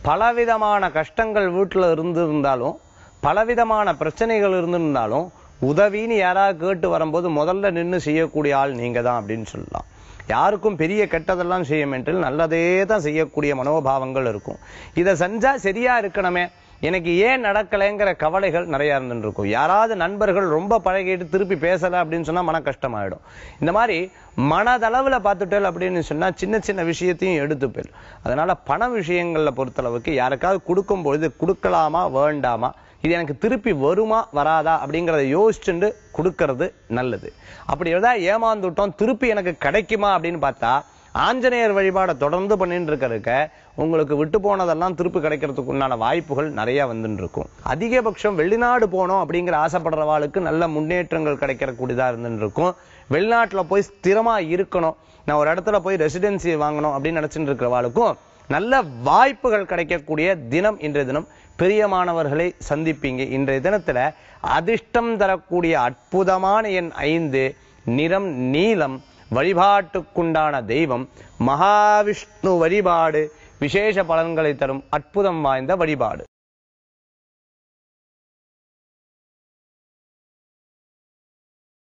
பலவிதமான கஷ்டங்கள் வீட்டில் இருந்திருந்தாலும் பலவிதமான பிரச்சனைகள் இருந்திருந்தாலும் உதவின்னு யாராவது கேட்டு வரும்போது முதல்ல நின்று செய்யக்கூடிய ஆள் நீங்க தான் அப்படின்னு சொல்லலாம் யாருக்கும் பெரிய கெட்டதெல்லாம் செய்ய மாட்டேன் நல்லதே தான் செய்யக்கூடிய மனோபாவங்கள் இருக்கும் இதை செஞ்சா சரியா இருக்கணுமே எனக்கு ஏன் நடக்கலைங்கிற கவலைகள் நிறைய இருந்துட்டு இருக்கும் யாராவது நண்பர்கள் ரொம்ப பழகிட்டு திருப்பி பேசல அப்படின்னு சொன்னா மன கஷ்டமாயிடும் இந்த மாதிரி மனதளவுல பார்த்துட்டேல் அப்படின்னு சொன்னா சின்ன சின்ன விஷயத்தையும் எடுத்துப்பேன் அதனால பண விஷயங்கள்ல பொறுத்தளவுக்கு யாருக்காவது கொடுக்கும் பொழுது கொடுக்கலாமா வேண்டாமா இது எனக்கு திருப்பி வருமா வராதா அப்படிங்கறத யோசிச்சுட்டு கொடுக்கறது நல்லது அப்படி ஏதாவது ஏமாந்துட்டோம் திருப்பி எனக்கு கிடைக்குமா அப்படின்னு பார்த்தா ஆஞ்சநேயர் வழிபாடை தொடர்ந்து பண்ணிட்டு இருக்கிறதுக்க உங்களுக்கு விட்டு போனதெல்லாம் திருப்பி கிடைக்கிறதுக்கு உண்டான வாய்ப்புகள் நிறைய வந்துட்டு இருக்கும் அதிகபட்சம் வெளிநாடு போனோம் அப்படிங்கிற ஆசைப்படுறவாளுக்கு நல்ல முன்னேற்றங்கள் கிடைக்கிறக்கூடியதா இருந்துட்டு இருக்கும் வெளிநாட்டுல போய் ஸ்திரமா இருக்கணும் நான் ஒரு இடத்துல போய் ரெசிடென்சி வாங்கணும் அப்படின்னு நினைச்சிட்டு இருக்கிறவாளுக்கும் நல்ல வாய்ப்புகள் கிடைக்கக்கூடிய தினம் இன்றைய தினம் பெரியமானவர்களை சந்திப்பீங்க இன்றைய தினத்துல அதிர்ஷ்டம் தரக்கூடிய அற்புதமான எண் ஐந்து நிறம் நீலம் வழிபாட்டுக்குண்டான தெய்வம் மகாவிஷ்ணு வழிபாடு விசேஷ பலன்களை தரும் அற்புதம் வாய்ந்த வழிபாடு